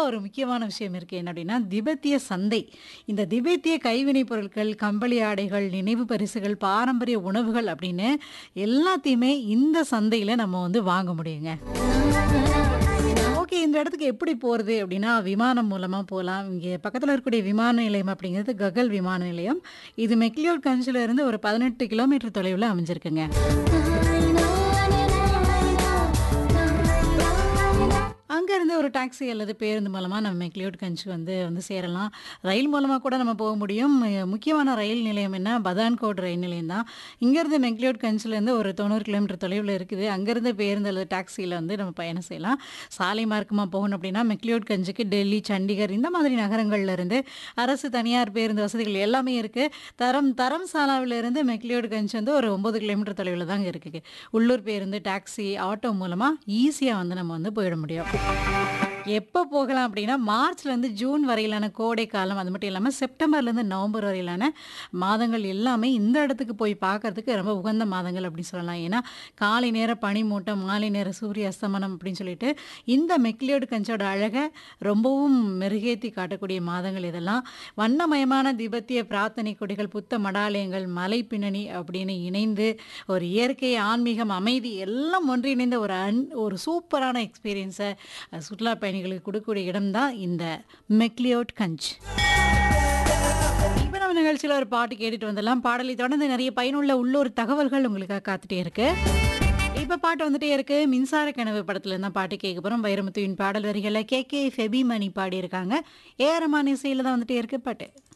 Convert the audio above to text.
ஒரு முக்கியமான விஷயம் இருக்கு என்ன அப்படின்னா திபெத்திய சந்தை இந்த திபெத்திய கைவினைப் பொருட்கள் கம்பளி ஆடைகள் நினைவு பரிசுகள் பாரம்பரிய உணவுகள் அப்படின்னு எல்லாத்தையுமே இந்த சந்தையில நம்ம வந்து வாங்க முடியுங்க ஓகே இந்த இடத்துக்கு எப்படி போகிறது அப்படின்னா விமானம் மூலமாக போகலாம் இங்கே பக்கத்தில் இருக்கக்கூடிய விமான நிலையம் அப்படிங்கிறது ககல் விமான நிலையம் இது மெக்லியோட் கஞ்சில் இருந்து ஒரு பதினெட்டு கிலோமீட்டர் தொலைவில் அமைஞ்சிருக்குங்க அங்கேருந்து ஒரு டாக்ஸி அல்லது பேருந்து மூலமாக நம்ம மெக்லியோட் கஞ்ச் வந்து வந்து சேரலாம் ரயில் மூலமாக கூட நம்ம போக முடியும் அஹ் முக்கியமான ரயில் நிலையம் என்ன பதான்கோட் ரயில் நிலையம் தான் இங்கேருந்து மெக்லியோட் கஞ்சிலேருந்து ஒரு தொண்ணூறு கிலோமீட்டர் தொலைவில் இருக்குது அங்கேருந்து பேருந்து அல்லது டாக்ஸியில் வந்து நம்ம பயணம் செய்யலாம் சாலை மார்க்கமாக போகணும் அப்படின்னா மெக்லியோட் கஞ்சுக்கு டெல்லி சண்டிகர் இந்த மாதிரி நகரங்கள்ல இருந்து அரசு தனியார் பேருந்து வசதிகள் எல்லாமே இருக்குது தரம் தரம் சாலாவிலிருந்து மெக்லியோட் கஞ்ச் வந்து ஒரு ஒம்பது கிலோமீட்டர் தொலைவில் தாங்க இருக்குது உள்ளூர் பேருந்து டாக்ஸி ஆட்டோ மூலமாக ஈஸியாக வந்து நம்ம வந்து போயிட முடியும் எப்போ போகலாம் அப்படின்னா மார்ச்லேருந்து ஜூன் வரையிலான கோடை காலம் அது மட்டும் இல்லாமல் செப்டம்பர்லேருந்து நவம்பர் வரையிலான மாதங்கள் எல்லாமே இந்த இடத்துக்கு போய் பார்க்கறதுக்கு ரொம்ப உகந்த மாதங்கள் அப்படின்னு சொல்லலாம் ஏன்னா காலை நேர பனிமூட்டம் மாலை நேர சூரிய அஸ்தமனம் அப்படின்னு சொல்லிட்டு இந்த மெக்லியோடு கஞ்சோட அழகை ரொம்பவும் மெருகேற்றி காட்டக்கூடிய மாதங்கள் இதெல்லாம் வண்ணமயமான திபெத்திய பிரார்த்தனை கொடிகள் புத்த மடாலயங்கள் மலை பின்னணி அப்படின்னு இணைந்து ஒரு இயற்கை ஆன்மீகம் அமைதி எல்லாம் ஒன்றிணைந்த ஒரு அன் ஒரு சூப்பரான எக்ஸ்பீரியன்ஸை சுற்றுலா பயணிகளுக்கு கொடுக்கக்கூடிய இடம்தான் இந்த மெக்லியோட் கஞ்ச் இப்போ நம்ம நிகழ்ச்சியில் ஒரு பாட்டு கேட்டுட்டு வந்துடலாம் பாடலை தொடர்ந்து நிறைய பயனுள்ள உள்ளூர் தகவல்கள் உங்களுக்காக காத்துட்டே இருக்கு இப்போ பாட்டு வந்துட்டே இருக்கு மின்சார கனவு படத்துல இருந்தா பாட்டு கேட்க போறோம் வைரமுத்துவின் பாடல் வரிகளை கே கே ஃபெபி மணி பாடி இருக்காங்க ஏஆர் ரஹ்மான் இசையில தான் வந்துட்டே இருக்கு பாட்டு